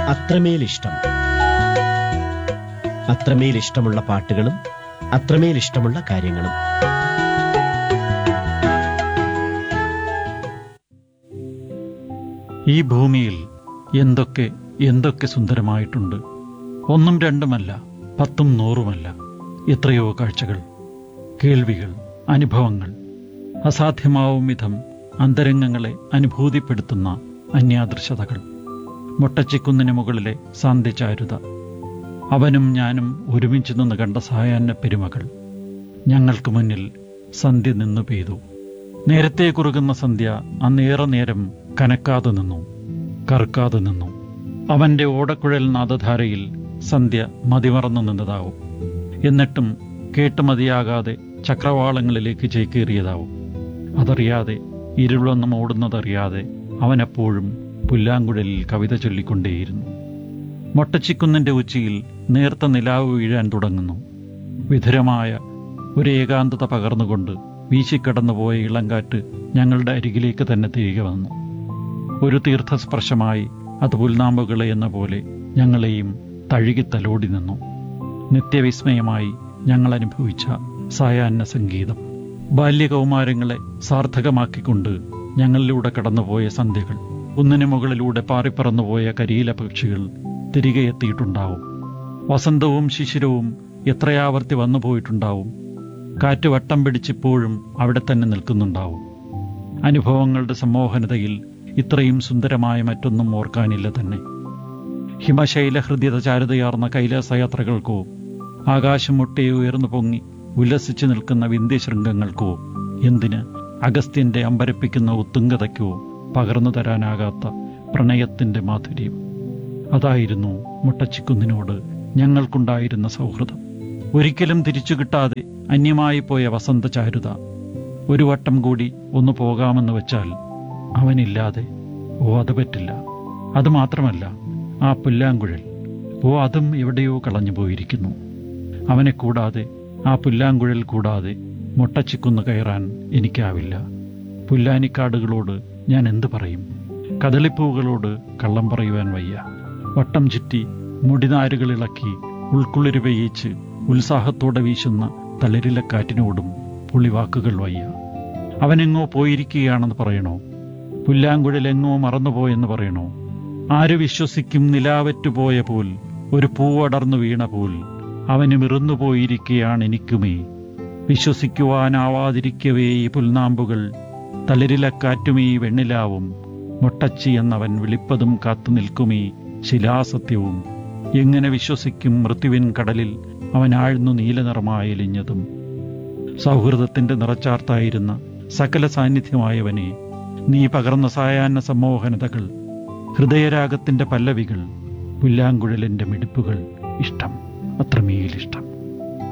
അത്രമേൽ ഇഷ്ടം അത്രമേൽ ഇഷ്ടമുള്ള പാട്ടുകളും അത്രമേൽ ഇഷ്ടമുള്ള കാര്യങ്ങളും ഈ ഭൂമിയിൽ എന്തൊക്കെ എന്തൊക്കെ സുന്ദരമായിട്ടുണ്ട് ഒന്നും രണ്ടുമല്ല പത്തും നൂറുമല്ല എത്രയോ കാഴ്ചകൾ കേൾവികൾ അനുഭവങ്ങൾ അസാധ്യമാവും വിധം അന്തരംഗങ്ങളെ അനുഭൂതിപ്പെടുത്തുന്ന അന്യാദൃശതകൾ മൊട്ടച്ചിക്കുന്നിന് മുകളിലെ സാന്ധ്യചാരുത അവനും ഞാനും ഒരുമിച്ച് നിന്ന് കണ്ട സായാഹ്ന പെരുമകൾ ഞങ്ങൾക്ക് മുന്നിൽ സന്ധ്യ നിന്നു പെയ്തു നേരത്തെ കുറുകുന്ന സന്ധ്യ അന്നേറെ നേരം കനക്കാതെ നിന്നു കറുക്കാതെ നിന്നു അവന്റെ ഓടക്കുഴൽ നാദധാരയിൽ സന്ധ്യ മതിമറന്നു നിന്നതാവും എന്നിട്ടും കേട്ട് മതിയാകാതെ ചക്രവാളങ്ങളിലേക്ക് ചേക്കേറിയതാവും അതറിയാതെ ഇരുളൊന്നും ഓടുന്നതറിയാതെ അവനെപ്പോഴും പുല്ലാങ്കുഴലിൽ കവിത ചൊല്ലിക്കൊണ്ടേയിരുന്നു മൊട്ടച്ചിക്കുന്നിന്റെ ഉച്ചിയിൽ നേർത്ത നിലാവ് വീഴാൻ തുടങ്ങുന്നു വിധുരമായ ഒരു ഏകാന്തത പകർന്നുകൊണ്ട് വീശിക്കടന്നുപോയ ഇളങ്കാറ്റ് ഞങ്ങളുടെ അരികിലേക്ക് തന്നെ തിരികെ വന്നു ഒരു തീർത്ഥസ്പർശമായി അത് പുൽനാമ്പുകളെ എന്ന പോലെ ഞങ്ങളെയും തഴുകി തലോടി നിന്നു നിത്യവിസ്മയമായി ഞങ്ങൾ അനുഭവിച്ച സായാഹ്ന സംഗീതം ബാല്യകൗമാരങ്ങളെ സാർത്ഥകമാക്കിക്കൊണ്ട് ഞങ്ങളിലൂടെ കടന്നുപോയ സന്ധ്യകൾ ഒന്നിനു മുകളിലൂടെ പാറിപ്പറന്നുപോയ കരിയില പക്ഷികൾ തിരികെ എത്തിയിട്ടുണ്ടാവും വസന്തവും ശിശിരവും എത്രയാവർത്തി വന്നു പോയിട്ടുണ്ടാവും കാറ്റ് വട്ടം പിടിച്ചിപ്പോഴും അവിടെ തന്നെ നിൽക്കുന്നുണ്ടാവും അനുഭവങ്ങളുടെ സമ്മോഹനതയിൽ ഇത്രയും സുന്ദരമായ മറ്റൊന്നും ഓർക്കാനില്ല തന്നെ ഹിമശൈല ഹൃദ്യത ചാരുതയാർന്ന കൈലാസയാത്രകൾക്കോ ആകാശം മുട്ടെ ഉയർന്നു പൊങ്ങി ഉല്ലസിച്ചു നിൽക്കുന്ന വിന്ധ്യശൃംഗങ്ങൾക്കോ എന്തിന് അഗസ്ത്യന്റെ അമ്പരപ്പിക്കുന്ന ഉത്തുംഗതയ്ക്കോ പകർന്നു തരാനാകാത്ത പ്രണയത്തിന്റെ മാധുര്യം അതായിരുന്നു മുട്ടച്ചിക്കുന്നിനോട് ഞങ്ങൾക്കുണ്ടായിരുന്ന സൗഹൃദം ഒരിക്കലും തിരിച്ചു കിട്ടാതെ അന്യമായി പോയ വസന്ത ചാരുത ഒരു വട്ടം കൂടി ഒന്ന് പോകാമെന്ന് വെച്ചാൽ അവനില്ലാതെ ഓ അത് പറ്റില്ല അത് മാത്രമല്ല ആ പുല്ലാങ്കുഴൽ ഓ അതും എവിടെയോ കളഞ്ഞു പോയിരിക്കുന്നു അവനെ കൂടാതെ ആ പുല്ലാങ്കുഴൽ കൂടാതെ മുട്ടച്ചിക്കുന്ന് കയറാൻ എനിക്കാവില്ല പുല്ലാനിക്കാടുകളോട് ഞാൻ എന്തു പറയും കദളിപ്പൂകളോട് കള്ളം പറയുവാൻ വയ്യ വട്ടം ചുറ്റി മുടിനാരുകളിളക്കി ഉൾക്കുളിര് പെയ്യിച്ച് ഉത്സാഹത്തോടെ വീശുന്ന തളിരില കാറ്റിനോടും പുള്ളിവാക്കുകൾ വയ്യ അവനെങ്ങോ പോയിരിക്കുകയാണെന്ന് പറയണോ പുല്ലാങ്കുഴലെങ്ങോ മറന്നുപോയെന്ന് പറയണോ ആര് വിശ്വസിക്കും നിലാവറ്റുപോയ പോൽ ഒരു പൂവടർന്നു വീണ പോൽ അവന് മിറുന്നുപോയിരിക്കുകയാണ് എനിക്കുമേ വിശ്വസിക്കുവാനാവാതിരിക്കവേ ഈ പുൽനാമ്പുകൾ തളിരിലക്കാറ്റുമീ വെണ്ണിലാവും മൊട്ടച്ചി എന്നവൻ വിളിപ്പതും കാത്തു നിൽക്കുമീ ശിലാസത്യവും എങ്ങനെ വിശ്വസിക്കും മൃത്യുവിൻ കടലിൽ അവൻ ആഴ്ന്നു നീലനിറമായെലിഞ്ഞതും സൗഹൃദത്തിന്റെ നിറച്ചാർത്തായിരുന്ന സകല സാന്നിധ്യമായവനെ നീ പകർന്ന സായാഹ്ന സമ്മോഹനതകൾ ഹൃദയരാഗത്തിന്റെ പല്ലവികൾ പുല്ലാങ്കുഴലിന്റെ മിടിപ്പുകൾ ഇഷ്ടം അത്രമേലിഷ്ടം